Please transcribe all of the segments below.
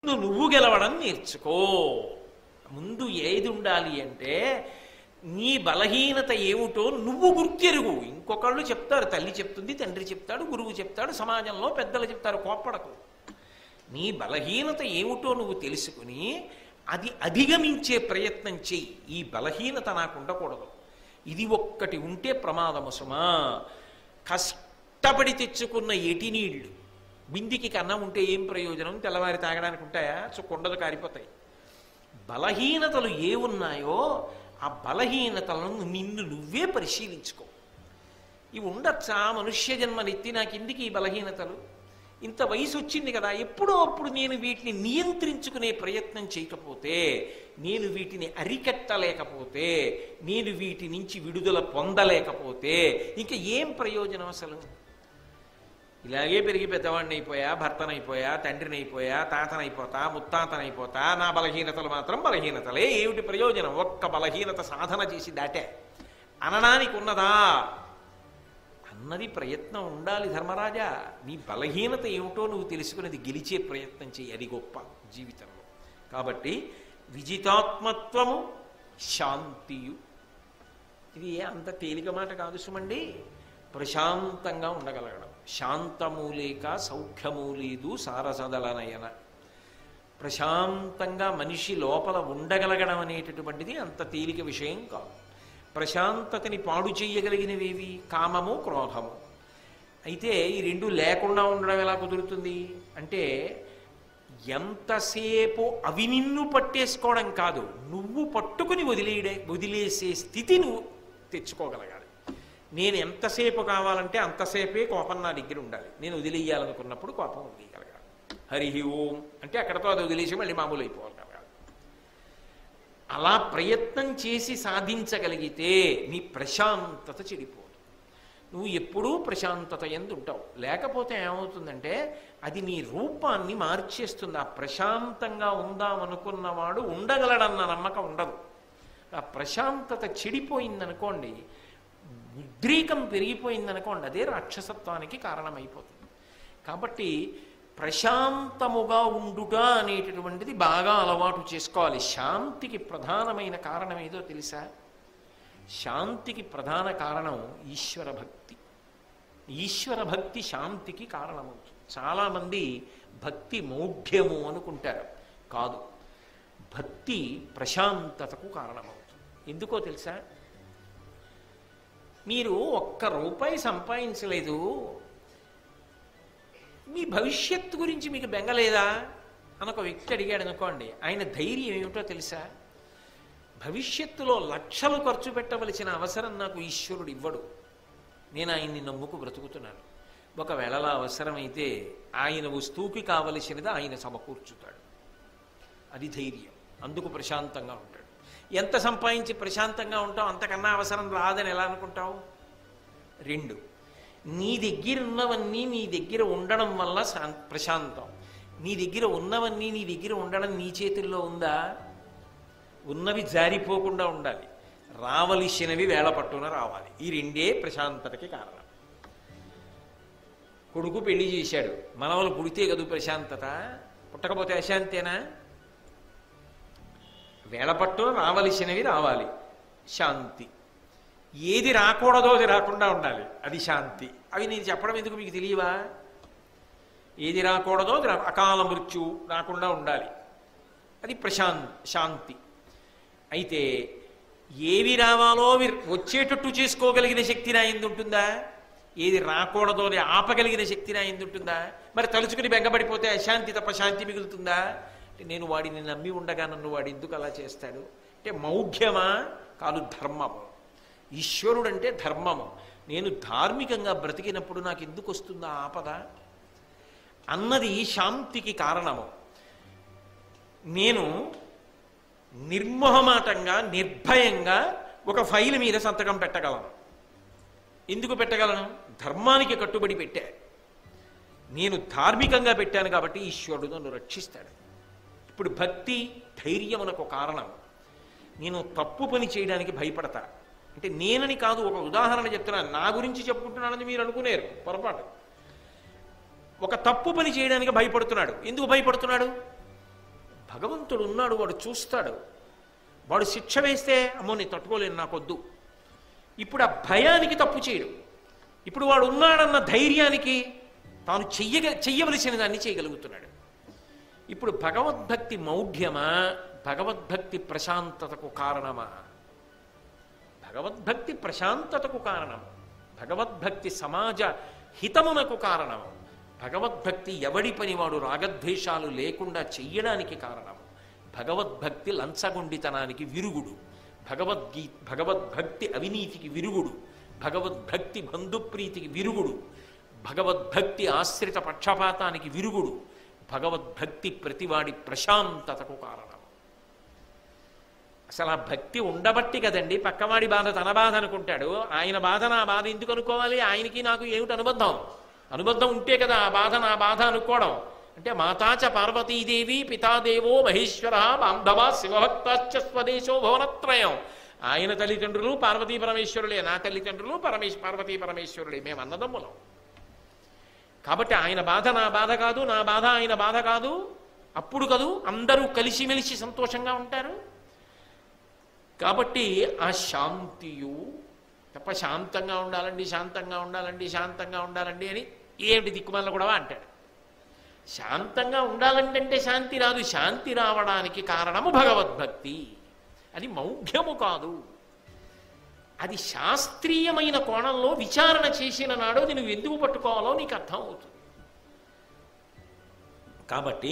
ముందు నువ్వు గెలవడం నేర్చుకో ముందు ఏది ఉండాలి అంటే నీ బలహీనత ఏమిటో నువ్వు గుర్తెరుగు ఇంకొకళ్ళు చెప్తారు తల్లి చెప్తుంది తండ్రి చెప్తాడు గురువు చెప్తాడు సమాజంలో పెద్దలు చెప్తారు కోప్పడకు నీ బలహీనత ఏమిటో నువ్వు తెలుసుకుని అది అధిగమించే ప్రయత్నం చెయ్యి ఈ బలహీనత నాకు ఉండకూడదు ఇది ఒక్కటి ఉంటే ప్రమాదము సుమా కష్టపడి తెచ్చుకున్న ఎటి నీళ్లు బిందికి కన్నా ఉంటే ఏం ప్రయోజనం తెల్లవారి తాగడానికి ఉంటాయా సో కొండలు కారిపోతాయి బలహీనతలు ఏ ఉన్నాయో ఆ బలహీనతలను నిన్ను నువ్వే పరిశీలించుకో ఇవి ఉండొచ్చా మనుష్య జన్మనెత్తి నాకు ఎందుకు ఈ బలహీనతలు ఇంత వయసు వచ్చింది కదా ఎప్పుడో అప్పుడు నేను వీటిని నియంత్రించుకునే ప్రయత్నం చేయకపోతే నేను వీటిని అరికట్టలేకపోతే నేను వీటి నుంచి విడుదల పొందలేకపోతే ఇంకా ఏం ప్రయోజనం అసలు ఇలాగే పెరిగి పెద్దవాడిని అయిపోయా భర్తనైపోయా తండ్రినైపోయా తాతనైపోతా ముత్తాతనైపోతా నా బలహీనతలు మాత్రం బలహీనతలే ఏమిటి ప్రయోజనం ఒక్క బలహీనత సాధన చేసి దాటే అనడానికి ఉన్నదా అన్నది ప్రయత్నం ఉండాలి ధర్మరాజా నీ బలహీనత ఏమిటో నువ్వు తెలుసుకునేది గెలిచే ప్రయత్నం చేయి అది గొప్ప జీవితంలో కాబట్టి విజితాత్మత్వము శాంతియు ఇది అంత తేలిక మాట కాదు సుమండి ప్రశాంతంగా ఉండగలగడం శాంతము లేక సౌఖ్యము లేదు సారసదలనయన ప్రశాంతంగా మనిషి లోపల ఉండగలగడం అనేటటువంటిది అంత తేలిక విషయం కాదు ప్రశాంతతని పాడు చేయగలిగినవేవి కామము క్రోధము అయితే ఈ రెండు లేకుండా ఉండడం ఎలా కుదురుతుంది అంటే ఎంతసేపు అవి నిన్ను పట్టేసుకోవడం కాదు నువ్వు పట్టుకుని వదిలేయడే వదిలేసే స్థితి నువ్వు తెచ్చుకోగలగాలి నేను ఎంతసేపు కావాలంటే అంతసేపే కోపం నా దగ్గర ఉండాలి నేను వదిలేయాలనుకున్నప్పుడు కోపం వదిలేయగలగాలి హరి ఓం అంటే అక్కడతో అది వదిలేసి మళ్ళీ మామూలు అయిపోగలగాలి అలా ప్రయత్నం చేసి సాధించగలిగితే నీ ప్రశాంతత చెడిపోదు నువ్వు ఎప్పుడూ ప్రశాంతత ఎందు ఉంటావు లేకపోతే ఏమవుతుందంటే అది నీ రూపాన్ని మార్చేస్తుంది ఆ ప్రశాంతంగా ఉందామనుకున్నవాడు ఉండగలడన్న నమ్మకం ఉండదు ఆ ప్రశాంతత చెడిపోయిందనుకోండి ఉద్రేకం పెరిగిపోయిందనుకోండి అదే రాక్షసత్వానికి కారణమైపోతుంది కాబట్టి ప్రశాంతముగా ఉండుట అనేటటువంటిది బాగా అలవాటు చేసుకోవాలి శాంతికి ప్రధానమైన కారణం ఏదో తెలుసా శాంతికి ప్రధాన కారణం ఈశ్వర భక్తి ఈశ్వర భక్తి శాంతికి కారణమవుతుంది చాలామంది భక్తి మౌఢ్యము అనుకుంటారు కాదు భక్తి ప్రశాంతతకు కారణమవుతుంది ఎందుకో తెలుసా మీరు ఒక్క రూపాయి సంపాదించలేదు మీ భవిష్యత్తు గురించి మీకు బెంగలేదా అని ఒక వ్యక్తి అడిగాడు అనుకోండి ఆయన ధైర్యం ఏమిటో తెలుసా భవిష్యత్తులో లక్షలు ఖర్చు పెట్టవలసిన అవసరం నాకు ఈశ్వరుడు ఇవ్వడు నేను ఆయన్ని నమ్ముకు బ్రతుకుతున్నాను ఒకవేళ అలా అవసరమైతే ఆయన వస్తువుకి కావలసినది ఆయన సమకూర్చుతాడు అది ధైర్యం అందుకు ప్రశాంతంగా ఉంటాడు ఎంత సంపాదించి ప్రశాంతంగా ఉంటావు అంతకన్నా అవసరం రాదని ఎలా అనుకుంటావు రెండు నీ దగ్గర ఉన్నవన్నీ నీ దగ్గర ఉండడం వల్ల శాం ప్రశాంతం నీ దగ్గర ఉన్నవన్నీ నీ దగ్గర ఉండడం నీ చేతుల్లో ఉందా ఉన్నవి జారిపోకుండా ఉండాలి రావలసినవి వేళ పట్టున రావాలి ఈ రెండే ప్రశాంతతకి కారణం కొడుకు పెళ్లి చేశాడు మనవలు పుడితే కదూ ప్రశాంతత పుట్టకపోతే అశాంతేనా వేళ పట్టున రావలసినవి రావాలి శాంతి ఏది రాకూడదో అది రాకుండా ఉండాలి అది శాంతి అవి నేను చెప్పడం ఎందుకు మీకు తెలియవా ఏది రాకూడదో అది రా- అకాల మృత్యు రాకుండా ఉండాలి అది ప్రశాంత్ శాంతి అయితే ఏవి రావాలో అవి వచ్చేటట్టు చేసుకోగలిగిన శక్తి నా ఎందు ఉంటుందా ఏది రాకూడదో అది ఆపగలిగిన శక్తి నా ఎందు ఉంటుందా మరి తలుచుకుని బెంగపడిపోతే అశాంతి తప్ప శాంతి మిగులుతుందా అంటే నేను వాడిని నమ్మి ఉండగా నన్ను వాడు ఎందుకు అలా చేస్తాడు అంటే మౌఢ్యమా కాదు ధర్మము ఈశ్వరుడు అంటే ధర్మము నేను ధార్మికంగా బ్రతికినప్పుడు నాకు ఎందుకు వస్తుందా ఆపద అన్నది శాంతికి కారణము నేను నిర్మోహమాటంగా నిర్భయంగా ఒక ఫైల్ మీద సంతకం పెట్టగలను ఎందుకు పెట్టగలను ధర్మానికి కట్టుబడి పెట్టా నేను ధార్మికంగా పెట్టాను కాబట్టి ఈశ్వరుడు నన్ను రక్షిస్తాడు ఇప్పుడు భక్తి ధైర్యమునకు కారణం నేను తప్పు పని చేయడానికి భయపడతా అంటే నేనని కాదు ఒక ఉదాహరణ చెప్తున్నాను నా గురించి చెప్పుకుంటున్నానని మీరు అనుకునేరు పొరపాటు ఒక తప్పు పని చేయడానికి భయపడుతున్నాడు ఎందుకు భయపడుతున్నాడు భగవంతుడు ఉన్నాడు వాడు చూస్తాడు వాడు శిక్ష వేస్తే అమ్మో నేను తట్టుకోలేను నాకొద్దు ఇప్పుడు ఆ భయానికి తప్పు చేయడు ఇప్పుడు వాడు ఉన్నాడన్న ధైర్యానికి తాను చెయ్యగ చెయ్యవలసిన దాన్ని చేయగలుగుతున్నాడు ఇప్పుడు భగవద్భక్తి మౌఢ్యమా భగవద్భక్తి ప్రశాంతతకు కారణమా భగవద్భక్తి ప్రశాంతతకు కారణం భగవద్భక్తి సమాజ హితమునకు కారణం భగవద్భక్తి ఎవడి పనివాడు రాగద్వేషాలు లేకుండా చెయ్యడానికి కారణం భగవద్భక్తి లంచగొండితనానికి విరుగుడు భగవద్గీ భగవద్భక్తి అవినీతికి విరుగుడు భగవద్భక్తి బంధుప్రీతికి విరుగుడు భగవద్భక్తి ఆశ్రిత పక్షపాతానికి విరుగుడు భగవద్భక్తి ప్రతివాడి ప్రశాంతతకు కారణం అసలు ఆ భక్తి ఉండబట్టి కదండి పక్కవాడి బాధ తన బాధ అనుకుంటాడు ఆయన బాధ నా బాధ ఎందుకు అనుకోవాలి ఆయనకి నాకు ఏమిటి అనుబంధం అనుబంధం ఉంటే కదా ఆ బాధ నా బాధ అనుకోవడం అంటే మాతాచ పార్వతీదేవి పితాదేవో మహేశ్వర బాంధవ శివభక్తాశ్చ స్వదేశో భవనత్రయం ఆయన తల్లిదండ్రులు పార్వతీ పరమేశ్వరులే నా తల్లిదండ్రులు పరమేశ్ పార్వతీ పరమేశ్వరులే మేము అన్నదమ్ములం కాబట్టి ఆయన బాధ నా బాధ కాదు నా బాధ ఆయన బాధ కాదు అప్పుడు కదూ అందరూ కలిసిమెలిసి సంతోషంగా ఉంటారు కాబట్టి ఆ శాంతియు తప్ప శాంతంగా ఉండాలండి శాంతంగా ఉండాలండి శాంతంగా ఉండాలండి అని ఏమిటి దిక్కుమల్ల కూడా అంటాడు శాంతంగా ఉండాలంటే శాంతి రాదు శాంతి రావడానికి కారణము భగవద్భక్తి అది మౌఢ్యము కాదు అది శాస్త్రీయమైన కోణంలో విచారణ చేసిన నాడు అది నువ్వు ఎందుకు పట్టుకోవాలో నీకు అర్థం అవుతుంది కాబట్టి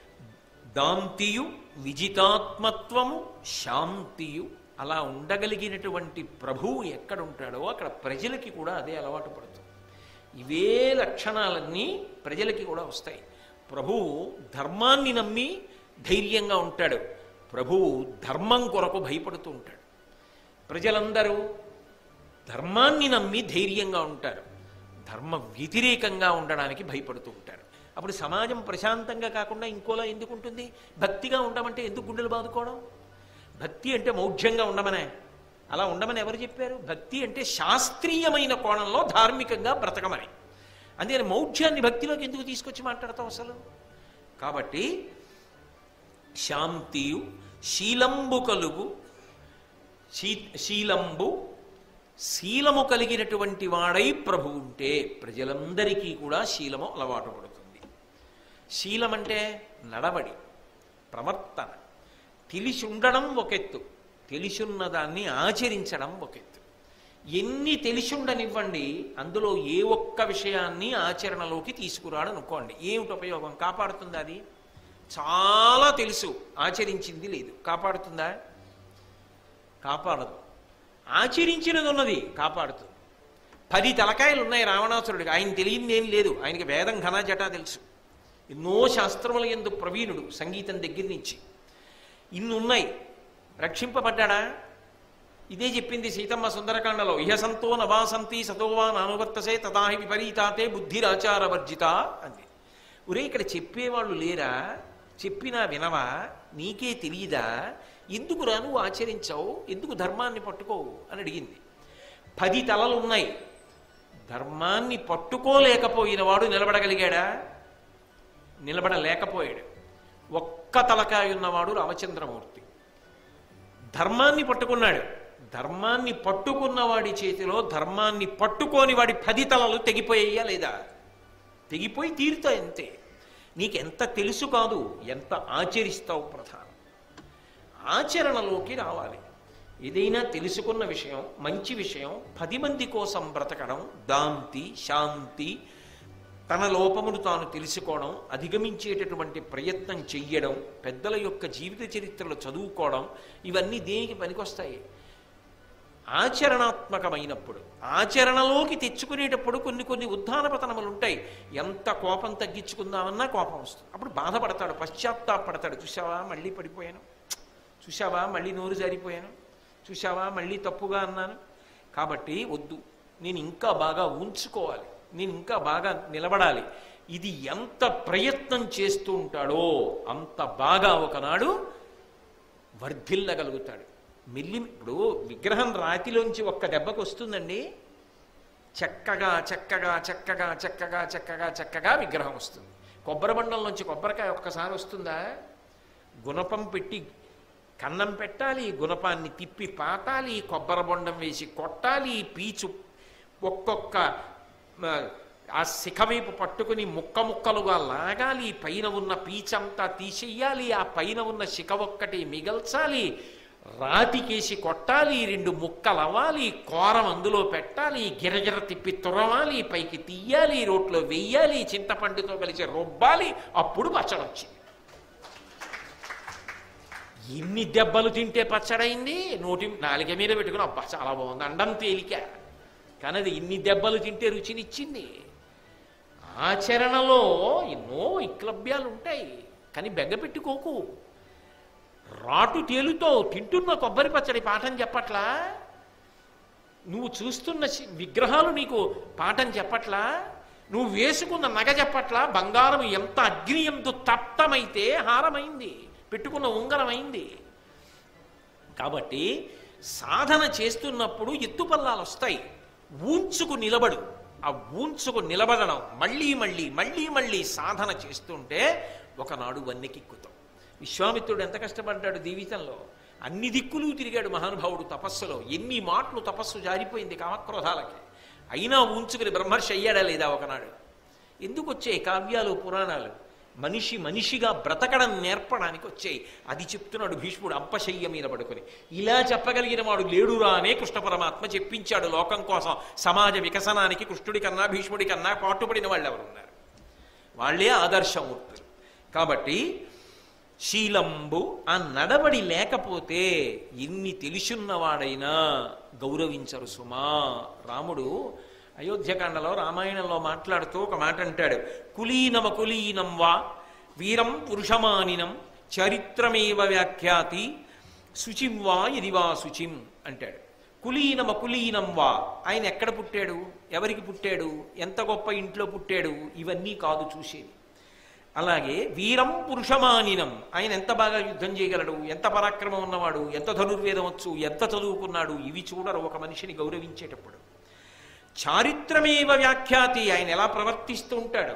దాంతియు విజితాత్మత్వము శాంతియు అలా ఉండగలిగినటువంటి ప్రభువు ఎక్కడుంటాడో అక్కడ ప్రజలకి కూడా అదే అలవాటు పడుతుంది ఇవే లక్షణాలన్నీ ప్రజలకి కూడా వస్తాయి ప్రభువు ధర్మాన్ని నమ్మి ధైర్యంగా ఉంటాడు ప్రభువు ధర్మం కొరకు భయపడుతూ ఉంటాడు ప్రజలందరూ ధర్మాన్ని నమ్మి ధైర్యంగా ఉంటారు ధర్మ వ్యతిరేకంగా ఉండడానికి భయపడుతూ ఉంటారు అప్పుడు సమాజం ప్రశాంతంగా కాకుండా ఇంకోలా ఎందుకు ఉంటుంది భక్తిగా ఉండమంటే ఎందుకు గుండెలు బాదుకోవడం భక్తి అంటే మౌఢ్యంగా ఉండమనే అలా ఉండమని ఎవరు చెప్పారు భక్తి అంటే శాస్త్రీయమైన కోణంలో ధార్మికంగా బ్రతకమని అందుకని మౌఢ్యాన్ని భక్తిలోకి ఎందుకు తీసుకొచ్చి మాట్లాడతాం అసలు కాబట్టి శాంతియు శీలంబు కలుగు శీ శీలంబు శీలము కలిగినటువంటి వాడై ప్రభు ఉంటే ప్రజలందరికీ కూడా శీలము అలవాటు పడుతుంది శీలం అంటే నడవడి ప్రవర్తన తెలిసి ఉండడం ఒకెత్తు తెలిసున్న దాన్ని ఆచరించడం ఒకెత్తు ఎన్ని తెలిసి ఉండనివ్వండి అందులో ఏ ఒక్క విషయాన్ని ఆచరణలోకి తీసుకురాడు అనుకోండి ఏమిటి ఉపయోగం కాపాడుతుందా అది చాలా తెలుసు ఆచరించింది లేదు కాపాడుతుందా కాపాడదు ఆచరించినది ఉన్నది కాపాడుతుంది పది తలకాయలు ఉన్నాయి రావణాసురుడికి ఆయన తెలియంది ఏం లేదు ఆయనకి వేదం ఘన జటా తెలుసు ఎన్నో శాస్త్రముల ఎందు ప్రవీణుడు సంగీతం దగ్గర నుంచి ఇన్ని ఉన్నాయి రక్షింపబడ్డాడా ఇదే చెప్పింది సీతమ్మ సుందరకాండలో ఇహ సంతో నవాసంతి సతోవా నానువర్తసే తదాహి విపరీతాతే బుద్ధిరాచార వర్జిత అంది ఒరే ఇక్కడ చెప్పేవాళ్ళు లేరా చెప్పినా వినవా నీకే తెలియదా ఎందుకు రా నువ్వు ఆచరించావు ఎందుకు ధర్మాన్ని పట్టుకోవు అని అడిగింది పది తలలు ఉన్నాయి ధర్మాన్ని పట్టుకోలేకపోయిన వాడు నిలబడగలిగాడా నిలబడలేకపోయాడు ఒక్క తలకాయ ఉన్నవాడు రామచంద్రమూర్తి ధర్మాన్ని పట్టుకున్నాడు ధర్మాన్ని పట్టుకున్న వాడి చేతిలో ధర్మాన్ని పట్టుకోని వాడి పది తలలు తెగిపోయాయా లేదా తెగిపోయి తీరుతాయి అంతే నీకెంత తెలుసు కాదు ఎంత ఆచరిస్తావు ప్రధానం ఆచరణలోకి రావాలి ఏదైనా తెలుసుకున్న విషయం మంచి విషయం పది మంది కోసం బ్రతకడం దాంతి శాంతి తన లోపమును తాను తెలుసుకోవడం అధిగమించేటటువంటి ప్రయత్నం చెయ్యడం పెద్దల యొక్క జీవిత చరిత్రలు చదువుకోవడం ఇవన్నీ దేనికి పనికొస్తాయి ఆచరణాత్మకమైనప్పుడు ఆచరణలోకి తెచ్చుకునేటప్పుడు కొన్ని కొన్ని ఉద్ధాన పతనములు ఉంటాయి ఎంత కోపం తగ్గించుకుందామన్నా కోపం వస్తుంది అప్పుడు బాధపడతాడు పశ్చాత్తాపడతాడు చూసావా మళ్ళీ పడిపోయాను చూసావా మళ్ళీ నోరు జారిపోయాను చూసావా మళ్ళీ తప్పుగా అన్నాను కాబట్టి వద్దు నేను ఇంకా బాగా ఉంచుకోవాలి నేను ఇంకా బాగా నిలబడాలి ఇది ఎంత ప్రయత్నం చేస్తూ ఉంటాడో అంత బాగా ఒకనాడు వర్ధిల్లగలుగుతాడు మెల్లి ఇప్పుడు విగ్రహం రాతిలోంచి ఒక్క దెబ్బకు వస్తుందండి చక్కగా చక్కగా చక్కగా చక్కగా చక్కగా చక్కగా విగ్రహం వస్తుంది కొబ్బరి బండంలోంచి కొబ్బరికాయ ఒక్కసారి వస్తుందా గుణపం పెట్టి కన్నం పెట్టాలి గుణపాన్ని తిప్పి పాతాలి కొబ్బరి బొండం వేసి కొట్టాలి పీచు ఒక్కొక్క ఆ, ఆ శిఖ వైపు పట్టుకుని ముక్క ముక్కలుగా లాగాలి పైన ఉన్న పీచంతా తీసేయాలి ఆ పైన ఉన్న శిఖ ఒక్కటి మిగల్చాలి రాతికేసి కొట్టాలి రెండు ముక్కలు అవ్వాలి కోరం అందులో పెట్టాలి గిరగిర తిప్పి తురవాలి పైకి తీయాలి రోట్లో వెయ్యాలి చింతపండుతో కలిసి రుబ్బాలి అప్పుడు పచ్చడి వచ్చింది ఇన్ని దెబ్బలు తింటే పచ్చడైంది నోటి నాలిక మీద పెట్టుకుని అబ్బా చాలా బాగుంది అండం తేలిక కానీ అది ఇన్ని దెబ్బలు తింటే రుచినిచ్చింది ఆచరణలో ఎన్నో ఇక్లభ్యాలు ఉంటాయి కానీ బెంగ పెట్టుకోకు రాటు తేలుతో తింటున్న కొబ్బరి పచ్చడి పాఠం చెప్పట్లా నువ్వు చూస్తున్న శి- విగ్రహాలు నీకు పాఠం చెప్పట్లా నువ్వు వేసుకున్న నగ చెప్పట్లా బంగారం ఎంత అగ్ని ఎందు తప్తమైతే హారమైంది పెట్టుకున్న ఉంగరమైంది కాబట్టి సాధన చేస్తున్నప్పుడు ఎత్తుపల్లాలు వస్తాయి ఊంచుకు నిలబడు ఆ ఊంచుకు నిలబడడం మళ్ళీ మళ్ళీ మళ్ళీ మళ్ళీ సాధన చేస్తుంటే ఒకనాడు వన్నెకిక్కుతాం విశ్వామిత్రుడు ఎంత కష్టపడ్డాడు జీవితంలో అన్ని దిక్కులు తిరిగాడు మహానుభావుడు తపస్సులో ఎన్ని మాటలు తపస్సు జారిపోయింది కామక్రోధాలకి అయినా ఊంచుకుని బ్రహ్మర్షి అయ్యాడా లేదా ఒకనాడు ఎందుకు వచ్చాయి కావ్యాలు పురాణాలు మనిషి మనిషిగా బ్రతకడం నేర్పడానికి వచ్చాయి అది చెప్తున్నాడు భీష్ముడు అంపశయ్య మీద పడుకొని ఇలా చెప్పగలిగిన వాడు లేడురా అనే కృష్ణ పరమాత్మ చెప్పించాడు లోకం కోసం సమాజ వికసనానికి కృష్ణుడి కన్నా భీష్ముడి కన్నా పాటుపడిన వాళ్ళు ఎవరు ఉన్నారు వాళ్ళే ఆదర్శమూర్తులు కాబట్టి శీలంబు ఆ నడవడి లేకపోతే ఎన్ని తెలుసున్నవాడైనా గౌరవించరు సుమా రాముడు అయోధ్యకాండలో రామాయణంలో మాట్లాడుతూ ఒక మాట అంటాడు కులీనమ కులీనం వా వీరం పురుషమానినం చరిత్రమేవ వ్యాఖ్యాతి శుచిం వా ఇది వా శుచిం అంటాడు కులీనమ కులీనం వా ఆయన ఎక్కడ పుట్టాడు ఎవరికి పుట్టాడు ఎంత గొప్ప ఇంట్లో పుట్టాడు ఇవన్నీ కాదు చూసేది అలాగే వీరం పురుషమానినం ఆయన ఎంత బాగా యుద్ధం చేయగలడు ఎంత పరాక్రమం ఉన్నవాడు ఎంత ధనుర్వేదం వచ్చు ఎంత చదువుకున్నాడు ఇవి చూడరు ఒక మనిషిని గౌరవించేటప్పుడు చారిత్రమేవ వ్యాఖ్యాతి ఆయన ఎలా ప్రవర్తిస్తూ ఉంటాడు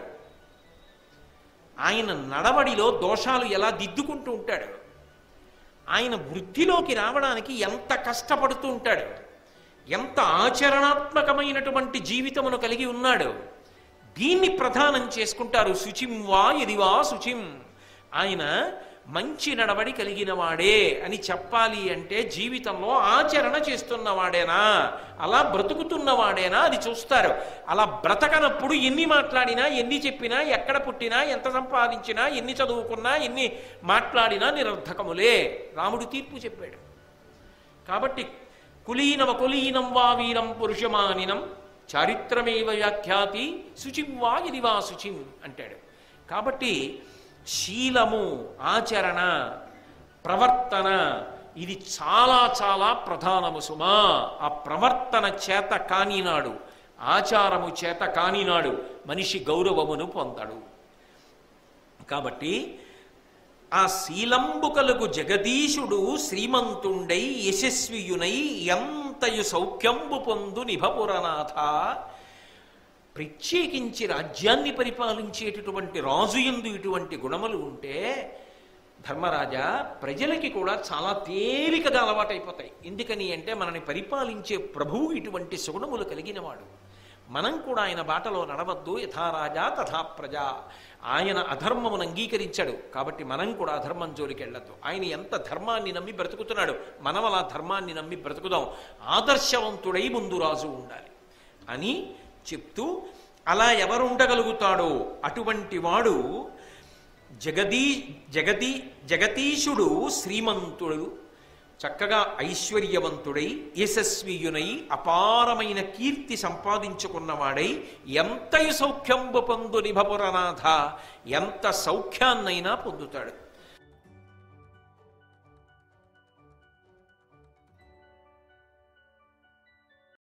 ఆయన నడవడిలో దోషాలు ఎలా దిద్దుకుంటూ ఉంటాడు ఆయన వృద్ధిలోకి రావడానికి ఎంత కష్టపడుతూ ఉంటాడు ఎంత ఆచరణాత్మకమైనటువంటి జీవితమును కలిగి ఉన్నాడు దీన్ని ప్రధానం చేసుకుంటారు శుచిం వా ఇది వా శుచిం ఆయన మంచి నడవడి కలిగిన వాడే అని చెప్పాలి అంటే జీవితంలో ఆచరణ చేస్తున్నవాడేనా అలా బ్రతుకుతున్నవాడేనా అది చూస్తారు అలా బ్రతకనప్పుడు ఎన్ని మాట్లాడినా ఎన్ని చెప్పినా ఎక్కడ పుట్టినా ఎంత సంపాదించినా ఎన్ని చదువుకున్నా ఎన్ని మాట్లాడినా నిరర్ధకములే రాముడు తీర్పు చెప్పాడు కాబట్టి కులీనవ కులీనం వా వీరం పురుషమానినం చారిత్రమేవ వ్యాఖ్యాతి శుచిం వా ఇది వా శుచిం అంటాడు కాబట్టి శీలము ఆచరణ ప్రవర్తన ఇది చాలా చాలా ప్రధానము సుమా ఆ ప్రవర్తన చేత కానినాడు ఆచారము చేత కానినాడు మనిషి గౌరవమును పొందడు కాబట్టి ఆ శీలంబుకలకు జగదీశుడు శ్రీమంతుండై యశస్వియునై ఎంతయు సౌఖ్యంబు పొందు నిభపురనాథ ప్రత్యేకించి రాజ్యాన్ని పరిపాలించేటటువంటి రాజు ఎందు ఇటువంటి గుణములు ఉంటే ధర్మరాజా ప్రజలకి కూడా చాలా తేలికగా అలవాటైపోతాయి ఎందుకని అంటే మనని పరిపాలించే ప్రభువు ఇటువంటి సుగుణములు కలిగినవాడు మనం కూడా ఆయన బాటలో నడవద్దు యథారాజా తథా ప్రజ ఆయన అధర్మమును అంగీకరించాడు కాబట్టి మనం కూడా అధర్మం జోలికి వెళ్ళద్దు ఆయన ఎంత ధర్మాన్ని నమ్మి బ్రతుకుతున్నాడు మనం అలా ధర్మాన్ని నమ్మి బ్రతుకుదాం ఆదర్శవంతుడై ముందు రాజు ఉండాలి అని చెప్తూ అలా ఎవరు ఉండగలుగుతాడో అటువంటి వాడు జగదీ జగదీ జగతీశుడు శ్రీమంతుడు చక్కగా ఐశ్వర్యవంతుడై యశస్వియునై అపారమైన కీర్తి సంపాదించుకున్నవాడై ఎంతయు సౌఖ్యంబు పొందు నిభపురనాథ ఎంత సౌఖ్యాన్నైనా పొందుతాడు